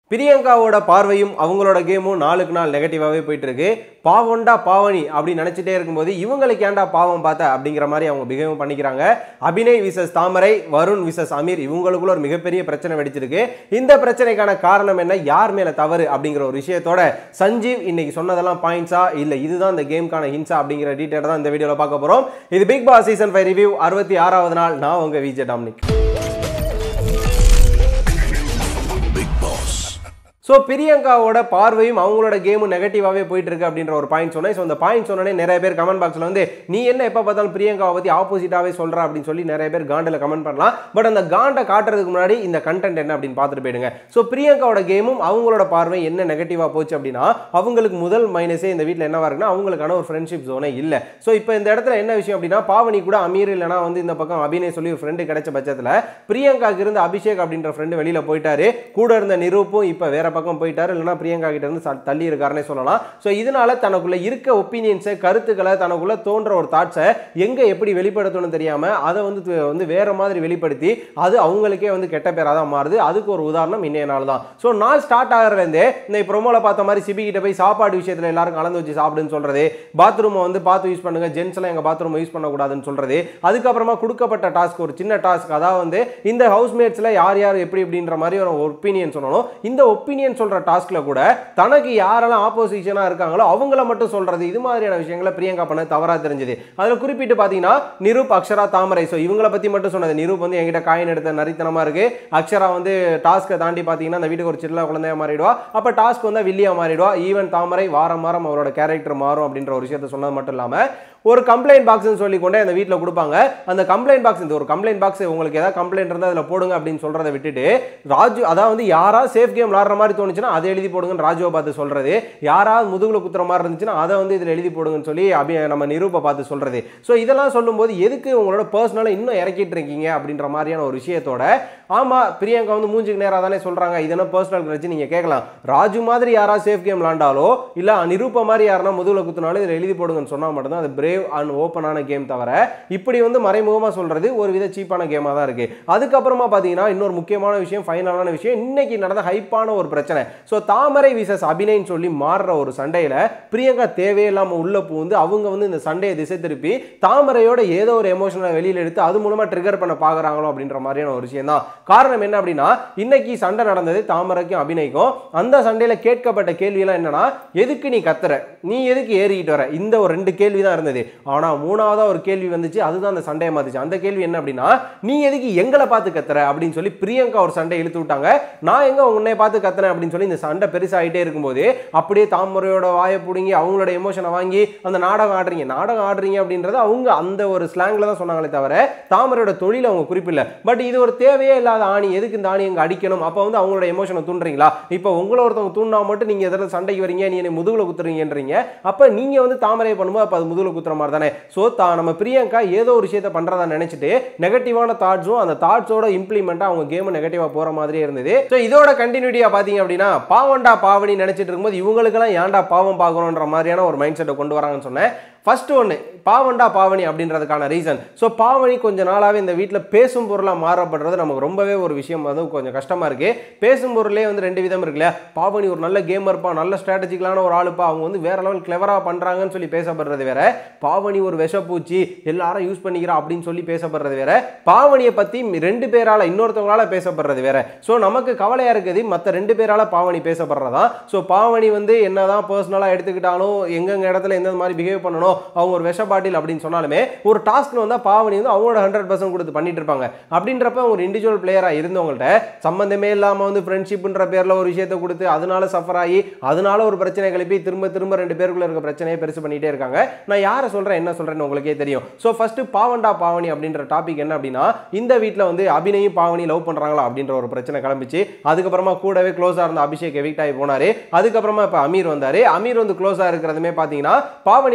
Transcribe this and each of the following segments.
பிரியங்காவோட பார்வையும் அவங்களோட கேமும் நாளுக்கு நாள் நெகட்டிவாகவே போயிட்டு இருக்கு பாவம்டா பாவனி அப்படின்னு நினச்சிட்டே இருக்கும்போது இவங்களுக்கு ஏன்டா பாவம் பார்த்த அப்படிங்கிற மாதிரி அவங்க பிஹேவ் பண்ணிக்கிறாங்க அபிநய் விசஸ் தாமரை வருண் விசஸ் அமீர் இவங்களுக்குள்ள ஒரு மிகப்பெரிய பிரச்சனை வெடிச்சிருக்கு இந்த பிரச்சனைக்கான காரணம் என்ன யார் மேல தவறு அப்படிங்கிற ஒரு விஷயத்தோட சஞ்சீவ் இன்னைக்கு சொன்னதெல்லாம் பாயிண்ட்ஸா இல்ல இதுதான் இந்த கேம்க்கான ஹின்ஸா அப்படிங்கிற டீட்டெயில் தான் இந்த வீடியோவில் பார்க்க போறோம் இது big boss season five review அறுபத்தி ஆறாவது நாள் நான் உங்க விஜய் டாமினிக் ஸோ பிரியங்காவோட பார்வையும் அவங்களோட கேமும் நெகட்டிவாகவே போயிட்டு இருக்கு அப்படின்ற ஒரு பாயிண்ட் சொன்னேன் ஸோ அந்த பாயிண்ட் சொன்னோடனே நிறைய பேர் கமெண்ட் பாக்ஸில் வந்து நீ என்ன எப்போ பார்த்தாலும் பிரியங்காவை பற்றி ஆப்போசிட்டாகவே சொல்கிற அப்படின்னு சொல்லி நிறைய பேர் காண்டில் கமெண்ட் பண்ணலாம் பட் அந்த காண்டை காட்டுறதுக்கு முன்னாடி இந்த கண்டென்ட் என்ன அப்படின்னு பார்த்துட்டு போயிடுங்க ஸோ பிரியங்காவோட கேமும் அவங்களோட பார்வை என்ன நெகட்டிவாக போச்சு அப்படின்னா அவங்களுக்கு முதல் மைனஸே இந்த வீட்டில் என்னவா இருக்குன்னா அவங்களுக்கான ஒரு ஃப்ரெண்ட்ஷிப் ஜோனே இல்லை ஸோ இப்போ இந்த இடத்துல என்ன விஷயம் அப்படின்னா பாவனி கூட அமீர் இல்லைனா வந்து இந்த பக்கம் அபிநய் சொல்லி ஒரு ஃப்ரெண்டு கிடைச்ச பட்சத்தில் பிரியங்காக்கு இருந்த அபிஷேக் அப்படின்ற ஃப்ரெண்டு வெளியில் போயிட்டாரு கூட இருந்த நிரூப்பும் இப்போ வேற பக்கம் போயிட்டாரு இல்லைனா பிரியங்கா கிட்ட இருந்து ச- தள்ளி இருக்காருன்னே சொல்லலாம் ஸோ இதனால தனக்குள்ள இருக்க ஒப்பீனியன்ஸை கருத்துக்களை தனக்குள்ள தோன்ற ஒரு தாட்ஸை எங்க எப்படி வெளிப்படுத்தணும்னு தெரியாம அதை வந்து து- வந்து வேற மாதிரி வெளிப்படுத்தி அது அவங்களுக்கே வந்து கெட்ட பேராக தான் மாறுது அதுக்கு ஒரு உதாரணம் இன்னைய நாள் தான் ஸோ நாள் ஸ்டார்ட் ஆகிறதுலேருந்தே இந்த ப்ரொமோல பார்த்த மாதிரி சிபி கிட்ட போய் சாப்பாடு விஷயத்துல எல்லாரும் கலந்து வச்சு சாப்பிடுன்னு சொல்றது பாத்ரூமை வந்து பார்த்து யூஸ் பண்ணுங்க ஜென்ஸ் எல்லாம் எங்க பாத்ரூமை யூஸ் பண்ணக்கூடாதுன்னு சொல்றது அதுக்கப்புறமா கொடுக்கப்பட்ட டாஸ்க் ஒரு சின்ன டாஸ்க் அதாவது வந்து இந்த ஹவுஸ்மேட்ஸ்ல யார் யார் எப்படி எப்படின்ற மாதிரி ஒரு ஒப்பீனியன் சொல்லணும் இந்த ஒப்பீனியன் சொல்ற டாஸ்க்ல கூட தனக்கு யாரெல்லாம் ஆப்போசிஷனா இருக்காங்களோ அவங்கள மட்டும் சொல்றது இது மாதிரியான விஷயங்களை பிரியங்கா பண்ண தவறா தெரிஞ்சது அதுல குறிப்பிட்டு பாத்தீங்கன்னா நிரூப் அக்ஷரா தாமரை ஸோ இவங்கள பத்தி மட்டும் சொன்னது நிரூப் வந்து என்கிட்ட காயின் எடுத்த நரித்தனமா இருக்கு அக்ஷரா வந்து டாஸ்க்கை தாண்டி பாத்தீங்கன்னா அந்த வீட்டுக்கு ஒரு சின்ன குழந்தையா மாறிடுவா அப்ப டாஸ்க் வந்து வில்லியா மாறிடுவா ஈவன் தாமரை வாரம் வாரம் அவரோட கேரக்டர் மாறும் அப்படின்ற ஒரு விஷயத்த சொன்னது மட்டும் இல்லாம ஒரு கம்ப்ளைண்ட் பாக்ஸ்னு சொல்லி கொண்டே அந்த வீட்டில் கொடுப்பாங்க அந்த கம்ப்ளைண்ட் பாக்ஸ் இந்த ஒரு கம்ப்ளைண்ட் பாக்ஸ் உங்களுக்கு ஏதாவது கம்ப்ளைண்ட் இருந்தால் அதில் போடுங்க அப்படின்னு சொல்றதை விட்டுட்டு ராஜு அதாவது வந்து யாராவது சேஃப் கேம் விளாடுற மாதிரி தோணுச்சுன்னா அதை எழுதி போடுங்கன்னு ராஜுவை பார்த்து சொல்றது யாராவது முதுகுல குத்துற மாதிரி இருந்துச்சுன்னா அதை வந்து இதில் எழுதி போடுங்கன்னு சொல்லி அபி நம்ம நிரூபை பார்த்து சொல்றது ஸோ இதெல்லாம் சொல்லும்போது எதுக்கு உங்களோட பர்சனலாக இன்னும் இறக்கிட்டு இருக்கீங்க அப்படின்ற மாதிரியான ஒரு விஷயத்தோட ஆமா பிரியங்கா வந்து மூஞ்சுக்கு நேராக தானே சொல்றாங்க இது என்ன பர்சனல் வச்சு நீங்க கேட்கலாம் ராஜு மாதிரி யாராவது சேஃப் கேம் விளாண்டாலோ இல்ல நிரூப மாதிரி யாருன்னா முதுகுல குத்துனாலும் இதில் எழுதி போடுங்கன்னு சொன்னா மட்டும்தான் அது பிரேவ் அண்ட் ஓப்பனான கேம் தவிர இப்படி வந்து மறைமுகமா சொல்றது ஒரு வித சீப்பான கேமா தான் இருக்கு அதுக்கப்புறமா பாத்தீங்கன்னா இன்னொரு முக்கியமான விஷயம் ஃபைனலான விஷயம் இன்னைக்கு நடந்த ஹைப்பான ஒரு பிரச்சனை ஸோ தாமரை விசஸ் அபிநயன்னு சொல்லி மாறுற ஒரு சண்டையில பிரியங்கா தேவையில்லாம உள்ள பூந்து அவங்க வந்து இந்த சண்டையை திசை திருப்பி தாமரையோட ஏதோ ஒரு எமோஷனலை வெளியில எடுத்து அது மூலமா ட்ரிகர் பண்ண பாக்குறாங்களோ அப்படின்ற மாதிரியான ஒரு விஷயம் தான் காரணம் என்ன அப்படின்னா இன்னைக்கு சண்டை நடந்தது தாமரைக்கும் அபிநய்க்கும் அந்த சண்டையில கேட்கப்பட்ட கேள்வியெல்லாம் என்னன்னா எதுக்கு நீ கத்துற நீ எதுக்கு ஏறிக்கிட்டு வர இந்த ஒரு ரெண்டு கேள்வி தான் இருந்தது ஆனா மூணாவதா ஒரு கேள்வி வந்துச்சு அதுதான் அந்த சண்டையை மாத்துச்சு அந்த கேள்வி என்ன அப்படின்னா நீ எதுக்கு எங்களை பார்த்து கத்துற அப்படின்னு சொல்லி பிரியங்கா ஒரு சண்டை இழுத்து விட்டாங்க நான் எங்க உன்னை பார்த்து கத்துறேன் அப்படின்னு சொல்லி இந்த சண்டை பெருசாயிட்டே இருக்கும்போது அப்படியே தாமரையோட வாயை பிடுங்கி அவங்களோட எமோஷனை வாங்கி அந்த நாடகம் ஆடுறீங்க நாடகம் ஆடுறீங்க அப்படின்றது அவங்க அந்த ஒரு ஸ்லாங்ல தான் சொன்னாங்களே தவிர தாமரையோட தொழில் அவங்க குறிப்பில்ல பட் இது ஒரு தேவையே இல்லாத ஆணி எதுக்கு இந்த ஆணி இங்க அடிக்கணும் அப்போ வந்து அவங்களோட எமோஷனை தூண்டுறீங்களா இப்போ உங்களை ஒருத்தவங்க தூண்டினா மட்டும் நீங்க எதில் சண்டைக்கு வரீங்க நீ என்னை முதுகுல குத்துறீங்கன்றீங்க அப்போ நீங்க வந்து தாமரையை பண்ணும்போது அப்போ அது முதுகுல குத்துற மாதிரி தானே ஸோ தா நம்ம பிரியங்கா ஏதோ ஒரு விஷயத்தை பண்றதா நினைச்சிட்டு நெகட்டிவான தாட்ஸும் அந்த தாட்ஸோட இம்ப்ளிமெண்ட்டாக அவங்க கேம் நெகட்டிவாக போற மாதிரியே இருந்தது ஸோ இதோட கண்டினியூட்டியா பார்த்தீங்க அப்படின்னா பாவண்டா பாவனி நினைச்சிட்டு இருக்கும்போது இவங்களுக்கெல்லாம் ஏன்டா பாவம் பார்க்கணுன்ற மாதிரியான ஒரு மைண்ட் செட்டை கொண்டு வராங்கன்னு சொன்னேன் ஃபர்ஸ்ட் ஒன்று பாவண்டா பாவனி அப்படின்றதுக்கான ரீசன் ஸோ பாவனி கொஞ்ச நாளாகவே இந்த வீட்டில் பேசும் பொருளாக மாறப்படுறது நமக்கு ரொம்பவே ஒரு விஷயம் வந்து கொஞ்சம் கஷ்டமாக இருக்குது பேசும் பொருளே வந்து ரெண்டு விதம் இருக்கு இல்லையா பாவனி ஒரு நல்ல கேமர்ப்பா நல்ல ஸ்ட்ராட்டஜிக்கலான ஒரு ஆளுப்பா அவங்க வந்து வேற லெவல் கிளவராக பண்ணுறாங்கன்னு சொல்லி பேசப்படுறது வேற பாவனி ஒரு விஷப்பூச்சி எல்லாரும் யூஸ் பண்ணிக்கிறா அப்படின்னு சொல்லி பேசப்படுறது வேற பாவனியை பற்றி ரெண்டு பேரால் இன்னொருத்தவங்களால பேசப்படுறது வேற ஸோ நமக்கு கவலையாக இருக்குது மற்ற ரெண்டு பேரால பாவனி பேசப்படுறதா ஸோ பாவனி வந்து என்னதான் பர்சனலாக எடுத்துக்கிட்டாலும் எங்கெங்க இடத்துல எந்த மாதிரி பிஹேவ் பண்ணணும் அவங்க ஒரு விஷ பாட்டில் அப்படின்னு சொன்னாலுமே ஒரு டாஸ்க்ல வந்தால் பாவனி வந்து அவங்களோட ஹண்ட்ரட் பர்சன்ட் கொடுத்து பண்ணிட்டு இருப்பாங்க அப்படின்றப்ப ஒரு இண்டிவிஜுவல் பிளேயராக இருந்தவங்கள்ட்ட சம்பந்தமே இல்லாமல் வந்து ஃப்ரெண்ட்ஷிப்ன்ற பேரில் ஒரு விஷயத்தை கொடுத்து அதனால சஃபர் ஆகி அதனால ஒரு பிரச்சனை கிளப்பி திரும்ப திரும்ப ரெண்டு பேருக்குள்ள இருக்க பிரச்சனையை பெருசு பண்ணிட்டே இருக்காங்க நான் யாரை சொல்றேன் என்ன சொல்றேன்னு உங்களுக்கே தெரியும் ஸோ ஃபர்ஸ்ட் பாவண்டா பாவனி அப்படின்ற டாபிக் என்ன அப்படின்னா இந்த வீட்டில் வந்து அபிநயும் பாவனி லவ் பண்றாங்களா அப்படின்ற ஒரு பிரச்சனை கிளம்பிச்சு அதுக்கப்புறமா கூடவே க்ளோஸாக இருந்த அபிஷேக் எவிக்ட் ஆகி போனாரு அதுக்கப்புறமா இப்போ அமீர் வந்தாரு அமீர் வந்து க்ளோஸாக இருக்கிறதுமே பார்த்தீங்கன்னா பாவனி கூட க்ளோஸாக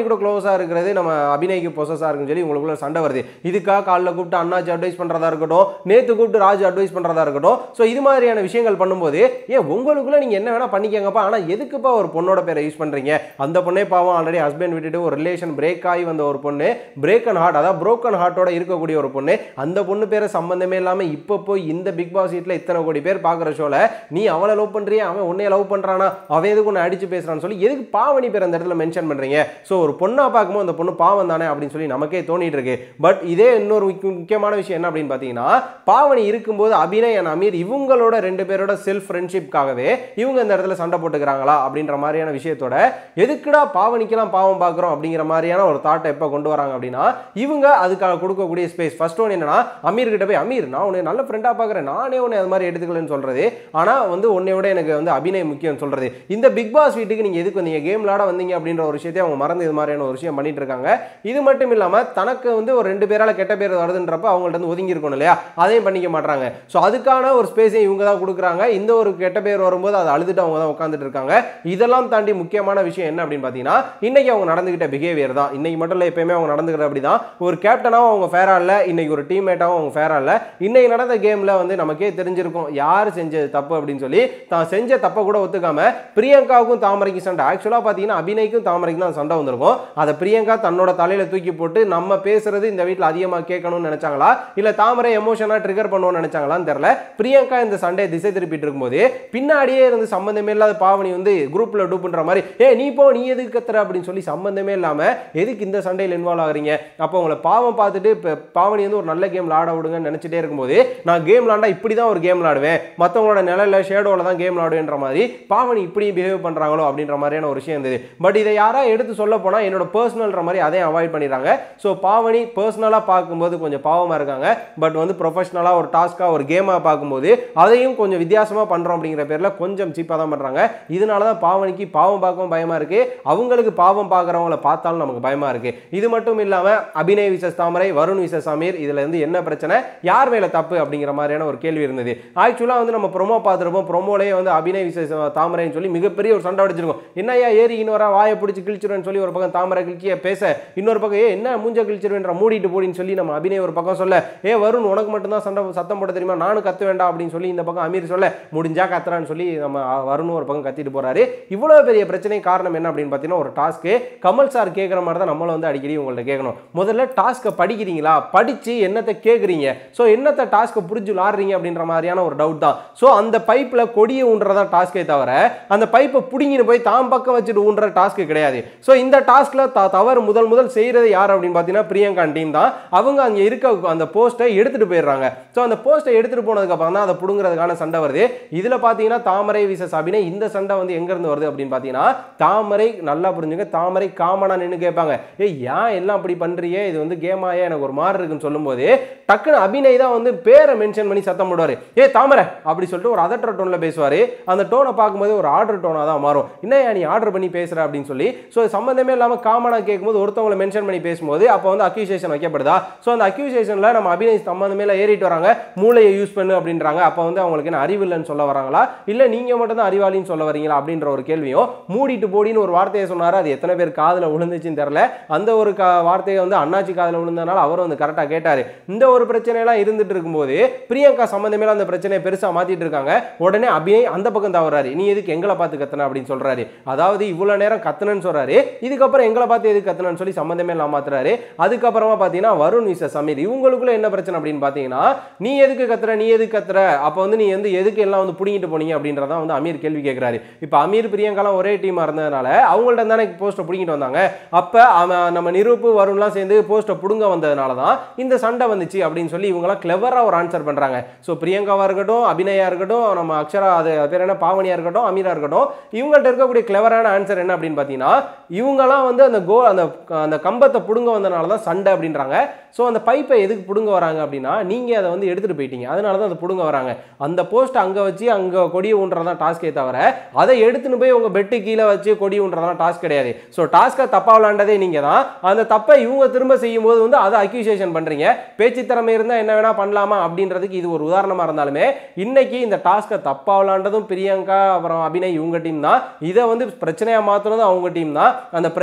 பொசஸாக இருக்கிறது நம்ம அபிநய்க்கு பொசஸாக இருக்குன்னு சொல்லி உங்களுக்குள்ள சண்டை வருது இதுக்காக காலைல கூப்பிட்டு அண்ணாச்சி அட்வைஸ் பண்ணுறதா இருக்கட்டும் நேற்று கூப்பிட்டு ராஜு அட்வைஸ் பண்ணுறதா இருக்கட்டும் ஸோ இது மாதிரியான விஷயங்கள் பண்ணும்போது ஏன் உங்களுக்குள்ள நீங்கள் என்ன வேணால் பண்ணிக்கங்கப்பா ஆனால் எதுக்குப்பா ஒரு பொண்ணோட பேரை யூஸ் பண்ணுறீங்க அந்த பொண்ணே பாவம் ஆல்ரெடி ஹஸ்பண்ட் விட்டுட்டு ஒரு ரிலேஷன் பிரேக் ஆகி வந்த ஒரு பொண்ணு பிரேக் அண்ட் ஹார்ட் அதாவது broken ஹார்ட்டோட இருக்கக்கூடிய ஒரு பொண்ணு அந்த பொண்ணு பேரை சம்பந்தமே இல்லாமல் இப்போ போய் இந்த பிக் பாஸ் வீட்டில் இத்தனை கோடி பேர் பார்க்குற ஷோவில் நீ அவளை லவ் பண்ணுறியா அவன் உன்னைய லவ் பண்ணுறானா அவன் எதுக்கு உன்னை அடிச்சு பேசுறான்னு சொல்லி எதுக்கு பாவனி பேர் அந்த இடத்துல மென்ஷன் பண்ணுறீங்க ஸோ ஒரு பொண்ணா பார்க்கும்போது அந்த பொண்ணு பாவம் தானே அப்படின்னு சொல்லி நமக்கே தோணிட்டு இருக்கு பட் இதே இன்னொரு முக்கிய- முக்கியமான விஷயம் என்ன அப்படின்னு பார்த்தீங்கன்னா பாவனி இருக்கும்போது அபிநய் அண்ட் அமீர் இவங்களோட ரெண்டு பேரோட செல்ஃப் ஃப்ரெண்ட்ஷிப்காகவே இவங்க இந்த இடத்துல சண்டை போட்டுக்கிறாங்களா அப்படின்ற மாதிரியான விஷயத்தோட எதுக்குடா பாவனிக்கெல்லாம் பாவம் பார்க்குறோம் அப்படிங்கிற மாதிரியான ஒரு தாட்டை எப்போ கொண்டு வராங்க அப்படின்னா இவங்க அதுக்காக கொடுக்கக்கூடிய ஸ்பேஸ் ஃபர்ஸ்ட் ஒன் என்னன்னா அமீர் கிட்ட போய் அமீர் நான் உன்னை நல்ல ஃப்ரெண்டாக பார்க்குறேன் நானே உன்னை அது மாதிரி எடுத்துக்கலன்னு சொல்றது ஆனால் வந்து உன்னை விட எனக்கு வந்து அபிநய் முக்கியம் சொல்றது இந்த பிக் பாஸ் வீட்டுக்கு நீங்கள் எதுக்கு வந்தீங்க கேம் விளாட வந்தீங்க அப்படின்ற ஒரு விஷயத்தை அவங்க மறந்து இது மாதிரியான ஒரு விஷயம் பண்ணிட்டு இருக்காங்க இது மட்டும் இல்லாமல் தனக்கு வந்து ஒரு ரெண்டு பேரால கெட்ட பேர் வருதுன்றப்ப அவங்கள்ட்ட வந்து ஒதுங்கி இருக்கணும் இல்லையா அதையும் பண்ணிக்க மாட்டாங்க ஸோ அதுக்கான ஒரு ஸ்பேஸையும் இவங்க தான் கொடுக்குறாங்க இந்த ஒரு கெட்ட பேர் வரும்போது அதை அழுதுட்டு அவங்க தான் உட்காந்துட்டு இருக்காங்க இதெல்லாம் தாண்டி முக்கியமான விஷயம் என்ன அப்படின்னு பார்த்தீங்கன்னா இன்னைக்கு அவங்க நடந்துகிட்ட பிஹேவியர் தான் இன்னைக்கு மட்டும் இல்லை எப்பயுமே அவங்க நடந்துக்கிற அப்படி தான் ஒரு கேப்டனாகவும் அவங்க ஃபேரா இல்லை இன்னைக்கு ஒரு டீம்மேட்டாகவும் அவங்க ஃபேரா இல்லை இன்னைக்கு நடந்த கேமில் வந்து நமக்கே தெரிஞ்சிருக்கும் யார் செஞ்சது தப்பு அப்படின்னு சொல்லி தான் செஞ்ச தப்பை கூட ஒத்துக்காம பிரியங்காவுக்கும் தாமரைக்கும் சண்டை ஆக்சுவலாக பார்த்தீங்கன்னா அபிநய்க்கும் தாமரைக்கும் தான் சண்டை வந்திருக்கும் அதை பிரியங்கா தன்னோட தலையில தூக்கி போட்டு நம்ம பேசுறது இந்த வீட்டில் அதிகமாக கேட்கணும்னு நினைச்சாங்களா இல்லை தாமரை எமோஷனாக ட்ரிகர் பண்ணுவோம்னு நினைச்சாங்களான்னு தெரியல பிரியங்கா இந்த சண்டையை திசை திருப்பிட்டு இருக்கும்போது பின்னாடியே இருந்து சம்பந்தமே இல்லாத பாவனி வந்து குரூப்ல டூப்புன்ற மாதிரி ஏ நீ போ நீ எதுக்கு கத்துற அப்படின்னு சொல்லி சம்பந்தமே இல்லாம எதுக்கு இந்த சண்டையில் இன்வால்வ் ஆகுறீங்க அப்போ உங்களை பாவம் பார்த்துட்டு இப்போ பாவனி வந்து ஒரு நல்ல கேம் விளாட விடுங்கன்னு நினைச்சிட்டே இருக்கும்போது நான் கேம் விளாண்டா இப்படி தான் ஒரு கேம் விளாடுவேன் மற்றவங்களோட நிலையில ஷேடோவில் தான் கேம் விளாடுவேன்ற மாதிரி பாவனி இப்படி பிஹேவ் பண்றாங்களோ அப்படின்ற மாதிரியான ஒரு விஷயம் இருந்தது பட் இதை யாரா எடுத்து சொல்ல போனா என்னோட பர்சனல்ன்ற மாதிரி அதையும் அவாய்ட் பண்ணிடுறாங்க ஸோ பாவனி பர்சனலாக பார்க்கும்போது கொஞ்சம் பாவமாக இருக்காங்க பட் வந்து ப்ரொஃபஷனலாக ஒரு டாஸ்க்காக ஒரு கேமாக பார்க்கும்போது அதையும் கொஞ்சம் வித்தியாசமாக பண்ணுறோம் அப்படிங்கிற பேரில் கொஞ்சம் சீப்பாக தான் பண்ணுறாங்க இதனால தான் பாவனிக்கு பாவம் பார்க்கவும் பயமாக இருக்கு அவங்களுக்கு பாவம் பார்க்குறவங்கள பார்த்தாலும் நமக்கு பயமாக இருக்கு இது மட்டும் இல்லாமல் அபிநய் விசஸ் தாமரை வருண் விசஸ் அமீர் இதில் இருந்து என்ன பிரச்சனை யார் மேலே தப்பு அப்படிங்கிற மாதிரியான ஒரு கேள்வி இருந்தது ஆக்சுவலாக வந்து நம்ம ப்ரொமோ பார்த்துருப்போம் ப்ரொமோலேயே வந்து அபிநய் விசஸ் தாமரைன்னு சொல்லி மிகப்பெரிய ஒரு சண்டை அடிச்சிருக்கோம் என்னையா ஏறி இன்னொரு வாயை பிடிச்சி கிழிச்சிருவேன்னு சொல்லி ஒரு பக்கம் தாமரை கிழிச்சிய பேச இன்னொரு பக்கம் ஏ என்ன மூஞ்ச கிழிச்சிருவேன்ற மூடிட்டு போடின்னு சொல்லி நம்ம அபிநய் ஒரு பக்கம் சொல்ல ஏ வருண் உனக்கு மட்டும்தான் சண்டை சத்தம் போட தெரியுமா நானும் கத்த வேண்டாம் அப்படின்னு சொல்லி இந்த பக்கம் அமீர் சொல்ல முடிஞ்சா கத்துறான்னு சொல்லி நம்ம வருணும் ஒரு பக்கம் கத்திட்டு போறாரு இவ்வளவு பெரிய பிரச்சனை காரணம் என்ன அப்படின்னு பார்த்தீங்கன்னா ஒரு டாஸ்க்கு கமல் சார் கேட்குற மாதிரி தான் நம்மளும் வந்து அடிக்கடி உங்கள்ட்ட கேட்கணும் முதல்ல டாஸ்க்கை படிக்கிறீங்களா படிச்சு என்னத்தை கேட்குறீங்க ஸோ என்னத்தை டாஸ்க்கை புரிஞ்சு விளாடுறீங்க அப்படின்ற மாதிரியான ஒரு டவுட் தான் ஸோ அந்த பைப்பில் கொடியை ஊன்றதான் டாஸ்க்கே தவிர அந்த பைப்பை பிடிங்கின்னு போய் தாம் பக்கம் வச்சுட்டு ஊன்ற டாஸ்க்கு கிடையாது ஸோ இந்த டாஸ்க்கில் த தவறு முதல் முதல் செய்கிறது யார் அப்படின்னு பார்த்தீங்கன்னா பிரியங்கா டீம் தான் அவங்க அங்கே இருக்க அந்த போஸ்ட்டை எடுத்துகிட்டு போயிடுறாங்க ஸோ அந்த போஸ்ட்டை எடுத்துகிட்டு போனதுக்கப்புறம் தான் அதை பிடுங்குறதுக்கான சண்டை வருது இதில் பார்த்தீங்கன்னா தாமரை விசஸ் அபிநய் இந்த சண்டை வந்து எங்கேருந்து வருது அப்படின்னு பார்த்தீங்கன்னா தாமரை நல்லா புரிஞ்சுங்க தாமரை காமனா நின்று கேட்பாங்க ஏய் ஏன் எல்லாம் அப்படி பண்ணுறியே இது வந்து கேமாயே எனக்கு ஒரு மாதிரி இருக்குன்னு சொல்லும்போது டக்குன்னு அபிநய் தான் வந்து பேரை மென்ஷன் பண்ணி சத்தம் போடுவார் ஏ தாமரை அப்படி சொல்லிட்டு ஒரு அதட்டுற டோனில் பேசுவார் அந்த டோனை பார்க்கும்போது ஒரு ஆர்டர் டோனாக தான் மாறும் என்னையா நீ ஆர்டர் பண்ணி பேசுகிற அப்படின்னு சொல்லி ஸோ சம்மந்தமே இல்லாமல் காமனாக கேட்கும்போது ஒருத்தவங்களை மென்ஷன் பண்ணி பேசும்போது அப்போ வந்து அக்யூசேஷன் வைக்கப்படுதா ஸோ அந்த அக்யூசேஷனில் நம்ம அபிநய் சம்மந்தமே இல்லை ஏறிட்டு வராங்க மூளையை யூஸ் பண்ணு அப்படின்றாங்க அப்போ வந்து அவங்களுக்கு என்ன அறிவு இல்லைன்னு சொல்ல வராங்களா இல்லை நீங்கள் மட்டும் தான் அறிவாளின்னு சொல்ல வரீங்களா அப்படின்ற ஒரு கேள்வியும் மூடிட்டு போடின்னு ஒரு வார்த்தையை சொன்னார் அது எத்தனை பேர் காதில் விழுந்துச்சுன்னு தெரில அந்த ஒரு கா வார்த்தையை வந்து அண்ணாச்சி காதில் விழுந்தனால அவர் வந்து கரெக்டாக கேட்டார் இந்த ஒரு பிரச்சனையெல்லாம் இருந்துட்டு இருக்கும்போது பிரியங்கா சம்மந்தமே அந்த பிரச்சனையை பெருசாக மாற்றிட்டு இருக்காங்க உடனே அபிநய் அந்த பக்கம் தவறாரு நீ எதுக்கு எங்களை பார்த்து கத்துன அப்படின்னு சொல்றாரு அதாவது இவ்வளோ நேரம் கத்துனன்னு சொல்றாரு இதுக்கப்புறம் எங்களை பார்த்து எதுக்கு கத்துனன்னு சொல்லி சம்மந்தமே இல்லாம மாத்துறாரு அதுக்கப்புறமா பார்த்தீங்கன்னா வருண் விச சமீர் இவங்களுக்குள்ள என்ன பிரச்சனை அப்படின்னு பார்த்தீங்கன்னா நீ எதுக்கு கத்துற நீ எதுக்கு கத்துற அப்போ வந்து நீ வந்து எதுக்கு எல்லாம் வந்து புடிங்கிட்டு போனீங்க அப்படின்றதான் வந்து அமீர் கேள்வி கேட்குறாரு இப்போ அமீர் பிரியங்காலாம் ஒரே டீமாக இருந்ததுனால அவங்கள்ட்ட தானே போஸ்ட்டை பிடிங்கிட்டு வந்தாங்க அப்போ அவன் நம்ம நிரூப்பு வருண்லாம் சேர்ந்து போஸ்ட்டை பிடுங்க வந்ததுனால தான் இந்த சண்டை வந்துச்சு அப்படின்னு சொல்லி இவங்களாம் கிளவராக ஒரு ஆன்சர் பண்ணுறாங்க ஸோ பிரியங்காவாக இருக்கட்டும் அபிநயா இருக்கட்டும் நம்ம அக்ஷரா அது அது பேர் என்ன பாவனியாக இருக்கட்டும் அமீரா இருக்கட்டும் இவங்கள்ட்ட இருக்கக்கூடிய கிளவரான ஆன்சர் என்ன அப்படின்னு பார்த்தீங்கன்னா இவங்கெல்லாம் வந்து அந்த கோ அந்த அந்த கம்பத்தை பிடுங்க வந்தனால தான் சண்டை அப்படின்றாங்க ஸோ அந்த பைப்பை எதுக்கு பிடுங்க வராங்க அப்படின்னா நீங்கள் அதை வந்து எடுத்துகிட்டு போயிட்டீங்க அதனால தான் அதை பிடுங்க வராங்க அந்த போஸ்ட் அங்கே வச்சு அங்கே கொடியை ஊன்றதான் டாஸ்கே தவிர அதை எடுத்துன்னு போய் உங்கள் பெட்டு கீழே வச்சு கொடி ஊன்றதான் டாஸ்க் கிடையாது ஸோ டாஸ்க்கை தப்பாக விளாண்டதே நீங்கள் தான் அந்த தப்பை இவங்க திரும்ப செய்யும்போது வந்து அதை அக்யூசியேஷன் பண்ணுறீங்க பேச்சு திறமை இருந்தால் என்ன வேணால் பண்ணலாமா அப்படின்றதுக்கு இது ஒரு உதாரணமாக இருந்தாலுமே இன்னைக்கு இந்த டாஸ்க்கை தப்பாக விளாண்டதும் பிரியங்கா அப்புறம் அபிநய் இவங்க டீம் தான் இதை வந்து பிரச்சனையாக மாற்றுனதும் அவங்க டீம் தான் அந்த பிரச்சனையை வந்து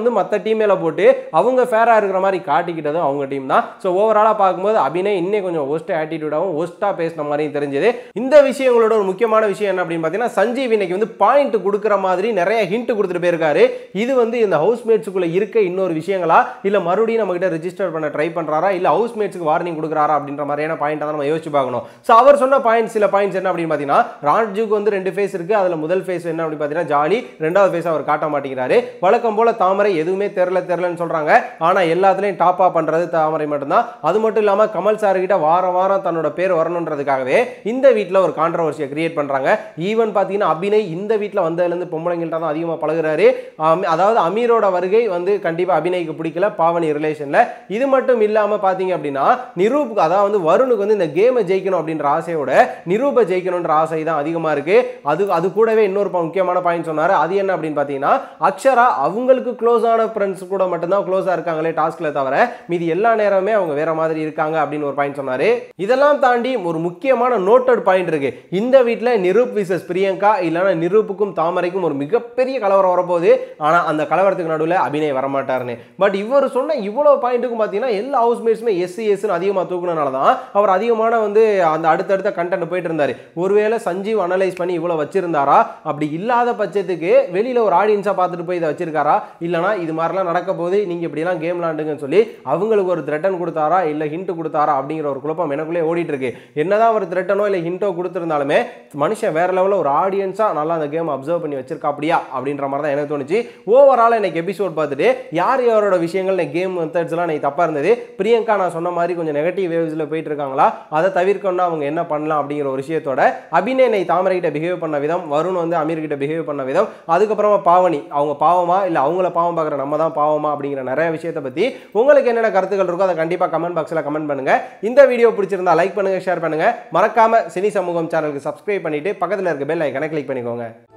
வந்து மற்ற டீம் மேல போட்டு அவங்க ஃபேரா இருக்கிற மாதிரி காட்டிக்கிட்டதும் அவங்க டீம் தான் ஸோ ஓவராலாக பார்க்கும்போது அபிநய் இன்னும் கொஞ்சம் ஒஸ்ட் ஆட்டிடியூடாகவும் ஒஸ்ட்டாக பேசின மாதிரியும் தெரிஞ்சது இந்த விஷயங்களோட ஒரு முக்கியமான விஷயம் என்ன அப்படின்னு பார்த்தீங்கன்னா சஞ்சீவ் இன்னைக்கு வந்து பாயிண்ட் கொடுக்குற மாதிரி நிறைய ஹிண்ட் கொடுத்துட்டு போயிருக்காரு இது வந்து இந்த ஹவுஸ் மேட்ஸுக்குள்ள இருக்க இன்னொரு விஷயங்களா இல்ல மறுபடியும் நம்ம கிட்ட ரெஜிஸ்டர் பண்ண ட்ரை பண்றாரா இல்ல ஹவுஸ் மேட்ஸ்க்கு வார்னிங் கொடுக்குறாரா அப்படின்ற மாதிரியான பாயிண்ட் தான் நம்ம யோசிச்சு பார்க்கணும் ஸோ அவர் சொன்ன பாயிண்ட் சில பாயிண்ட்ஸ் என்ன அப்படின்னு பார்த்தீங்கன்னா ராஜுக்கு வந்து ரெண்டு ஃபேஸ் இருக்கு அதுல முதல் ஃபேஸ் என்ன அப்படின்னு பார்த்தீங்கன்னா ஜாலி ரெண்டாவது ஃபேஸ் அவர் காட்ட மாட்டேங்கிறாரு வழக்கம் போல தாமரை எதுவுமே தெரில தெரிலன்னு சொல்றாங்க ஆனா எல்லாத்துலயும் டாப்பா பண்றது தாமரை மட்டும்தான் அது மட்டும் இல்லாம கமல் சார் கிட்ட வாரம் வாரம் தன்னோட பேர் வரணுன்றதுக்காகவே இந்த வீட்டில் ஒரு கான்ட்ரவர்சியை கிரியேட் பண்றாங்க ஈவன் பார்த்தீங்கன்னா அபிநய் இந்த வீட்டில் வந்ததுலேருந்து பொம்பளைங்கள்ட்ட தான் அதிகமாக பழகுறாரு ஆம், அதாவது அமீரோட வருகை வந்து கண்டிப்பாக அபிநய்க்கு பிடிக்கல பாவனி ரிலேஷனில் இது மட்டும் இல்லாமல் பார்த்தீங்க அப்படின்னா நிரூப் அதாவது வந்து வருணுக்கு வந்து இந்த கேமை ஜெயிக்கணும் அப்படின்ற ஆசையோட நிரூப ஜெயிக்கணுன்ற ஆசை தான் அதிகமாக இருக்கு அது அது கூடவே இன்னொரு ப- முக்கியமான பாயிண்ட் சொன்னார் அது என்ன அப்படின்னு பார்த்தீங்கன்னா அக்ஷரா அவங்களுக்கு க்ளோஸ் ஆன ஃப்ரெண்ட்ஸ் கூட மட்டும்தான் க்ளோஸாக இருக்காங்களே டாஸ்க்ல தவிர மீதி எல்லா நேரமே அவங்க வேற மாதிரி இருக்காங்க அப்படின்னு ஒரு பாயிண்ட் சொன்னாரு இதெல்லாம் தாண்டி ஒரு முக்கியமான நோட்டட் பாயிண்ட் இருக்கு இந்த வீட்டில் நிரூப் விசஸ் பிரியங்கா இல்லைன்னா நிரூப்புக்கும் தாமரைக்கும் ஒரு மிகப்பெரிய கலவரம் வரப்போகுது ஆனால் அந்த கலவரத்துக்கு நடுவில் அபிநய் வரமாட்டாருன்னு பட் இவர் சொன்ன இவ்வளோ பாயிண்ட்டுக்கும் பார்த்தீங்கன்னா எல்லா ஹவுஸ் மேட்ஸுமே எஸ்சி எஸ்ன்னு அதிகமாக தூக்குனனால தான் அவர் அதிகமான வந்து அந்த அடுத்தடுத்த கண்டென்ட் போயிட்டு இருந்தார் ஒருவேளை சஞ்சீவ் அனலைஸ் பண்ணி இவ்வளோ வச்சிருந்தாரா அப்படி இல்லாத பட்சத்துக்கு வெளியில் ஒரு ஆடியன்ஸாக பார்த்துட்டு போய் இதை வச்சிருக்காரா இல்லைனா இது மாதிரிலாம் நடக்க போது நீங்கள் இப்படிலாம் கேம் விளாண்டுங்கன்னு சொல்லி அவங்களுக்கு ஒரு த்ரெட்டன் கொடுத்தாரா இல்லை ஹிண்ட் கொடுத்தாரா அப்படிங்கிற ஒரு குழப்பம் எனக்குள்ளே ஓடிட்டு இருக்கு என்னதான் ஒரு த்ரெட்டனோ இல்லை ஹிண்டோ கொடுத்துருந்தாலுமே மனுஷன் வேற லெவலில் ஒரு ஆடியன்ஸாக நல்லா அந்த கேம் அப்சர்வ் பண்ணி வச்சிருக்கா அப்படியா அப்படின்ற மாதிரி தான் எனக்கு தோணுச்சு ஓவரால் எனக்கு எபிசோட் பார்த்துட்டு யார் யாரோட விஷயங்கள் கேம் மெத்தட்ஸ்லாம் எனக்கு தப்பாக இருந்தது பிரியங்கா நான் சொன்ன மாதிரி கொஞ்சம் நெகட்டிவ் வேவ்ஸில் போயிட்டு இருக்காங்களா அதை தவிர்க்கணும்னா அவங்க என்ன பண்ணலாம் அப்படிங்கிற ஒரு விஷயத்தோட அபிநய் நை தாமரை கிட்ட பிஹேவ் பண்ண விதம் வருண் வந்து அமீர் கிட்ட பிஹேவ் பண்ண விதம் அதுக்கப்புறமா பாவனி அவங்க பாவமா இல்லை அவங்கள பாவம் பார்க்குற நம்ம தான் பாவமா அப்படிங்கிற நிறைய விஷயத்தை பற்றி உங்களுக்கு என்னென்ன கருத்துக்கள் இருக்கோ அதை கண்டிப்பாக கமெண்ட் பாக்ஸில் கமெண்ட் பண்ணுங்க இந்த வீடியோ பிடிச்சிருந்தா லைக் பண்ணுங்க ஷேர் பண்ணுங்க மறக்காம சினி சமூகம் சேனலுக்கு சப்ஸ்கிரைப் பண்ணிட்டு பக்கத்தில் இருக்க பெல் ஐக்கனை கிளிக் பண்ணிக்கோங்க